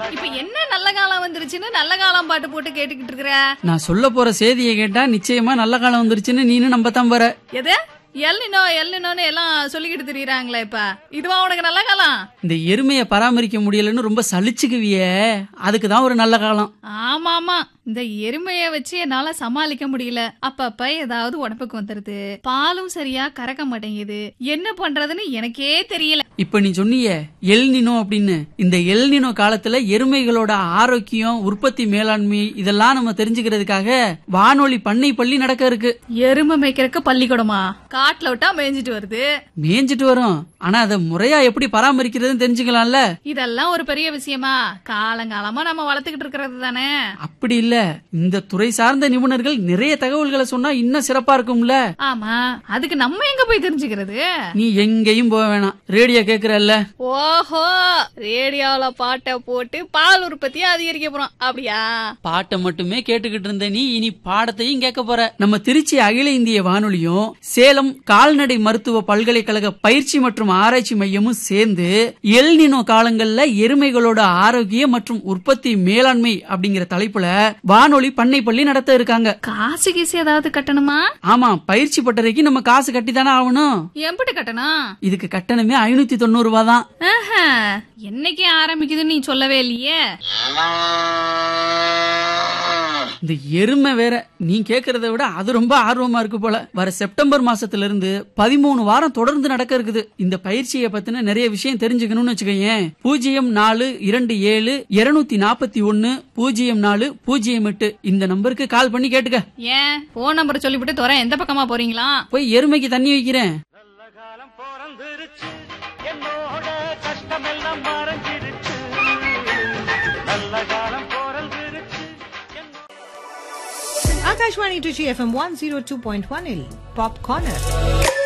இப்ப என்ன நல்ல காலம் வந்துருச்சுன்னு நல்ல காலம் பாட்டு போட்டு கேட்டுக்கிட்டு இருக்கிற நான் சொல்ல போற செய்தியை கேட்டா நிச்சயமா நல்ல காலம் வந்துருச்சுன்னு நீனு நம்பத்தான் போற எது எல்லினோ எல்லினோன்னு எல்லாம் சொல்லிக்கிட்டு திரியறாங்களே இப்ப இதுவா உனக்கு நல்ல காலம் இந்த எருமையை பராமரிக்க முடியலன்னு ரொம்ப சலிச்சுக்குவியே அதுக்கு தான் ஒரு நல்ல காலம் ஆமா ஆமா இந்த எருமைய வச்சு என்னால சமாளிக்க முடியல அப்பப்ப ஏதாவது உடம்புக்கு வந்துருது பாலும் சரியா கறக்க மாட்டேங்குது என்ன பண்றதுன்னு எனக்கே தெரியல இப்ப நீ சொன்னியே எல்னினோ அப்படின்னு இந்த எல்னினோ காலத்துல எருமைகளோட ஆரோக்கியம் உற்பத்தி மேலாண்மை இதெல்லாம் நம்ம தெரிஞ்சுக்கிறதுக்காக வானொலி பண்ணை பள்ளி நடக்க இருக்கு எருமை மேய்க்கிறதுக்கு பள்ளிக்கூடமா காட்டுல விட்டா மேய்ஞ்சிட்டு வருது மேய்ஞ்சிட்டு வரும் ஆனா அதை முறையா எப்படி பராமரிக்கிறதுன்னு தெரிஞ்சுக்கலாம்ல இதெல்லாம் ஒரு பெரிய விஷயமா காலங்காலமா நம்ம வளர்த்துக்கிட்டு இருக்கிறது தானே அப்படி இல்ல இந்த துறை சார்ந்த நிபுணர்கள் நிறைய தகவல்களை சொன்னா இன்னும் சிறப்பா இருக்கும்ல ஆமா அதுக்கு நம்ம எங்க போய் தெரிஞ்சுக்கிறது நீ எங்கேயும் போக வேணாம் ரேடியோ கேக்குறல்ல ஓஹோ ரேடியோல பாட்டை போட்டு பால் உற்பத்தியை அதிகரிக்க போறோம் அப்படியா பாட்டை மட்டுமே கேட்டுக்கிட்டு இருந்த நீ இனி பாடத்தையும் கேட்க போற நம்ம திருச்சி அகில இந்திய வானொலியும் சேலம் கால்நடை மருத்துவ பல்கலைக்கழக பயிற்சி மற்றும் ஆராய்ச்சி மையமும் சேர்ந்து எல்னினோ காலங்கள்ல எருமைகளோட ஆரோக்கியம் மற்றும் உற்பத்தி மேலாண்மை அப்படிங்கிற தலைப்புல வானொலி பண்ணை பள்ளி நடத்த இருக்காங்க காசு கீசு ஏதாவது கட்டணுமா ஆமா பயிற்சி பட்டறைக்கு நம்ம காசு கட்டி தானே ஆகணும் எம்பிட்டு கட்டணும் இதுக்கு கட்டணமே ஐநூத்தி தொண்ணூறு ரூபா தான் ஆஹா, என்னைக்கு ஆரம்பிக்குதுன்னு நீ சொல்லவே இல்லையே இந்த எருமை வேற நீ கேக்குறத விட அது ரொம்ப ஆர்வமா இருக்கு போல வர செப்டம்பர் மாசத்துல இருந்து பதிமூணு வாரம் தொடர்ந்து நடக்க இருக்குது இந்த பயிற்சியை பத்தின நிறைய விஷயம் தெரிஞ்சுக்கணும்னு வச்சுக்கோயேன் பூஜ்ஜியம் நாலு இரண்டு ஏழு இருநூத்தி நாற்பத்தி ஒன்னு பூஜ்ஜியம் நாலு பூஜ்ஜியம் எட்டு இந்த நம்பருக்கு கால் பண்ணி கேட்டுக்க ஏன் போன் நம்பர் சொல்லிவிட்டு தோற எந்த பக்கமா போறீங்களா போய் எருமைக்கு தண்ணி வைக்கிறேன் நல்ல காலம் பிறந்திருச்சு என்னோட கஷ்டமெல்லாம் மறைஞ்சிருச்சு நல்ல காலம் பிறந்திருச்சு Akashwani Tuchi FM 102.1 Pop Corner.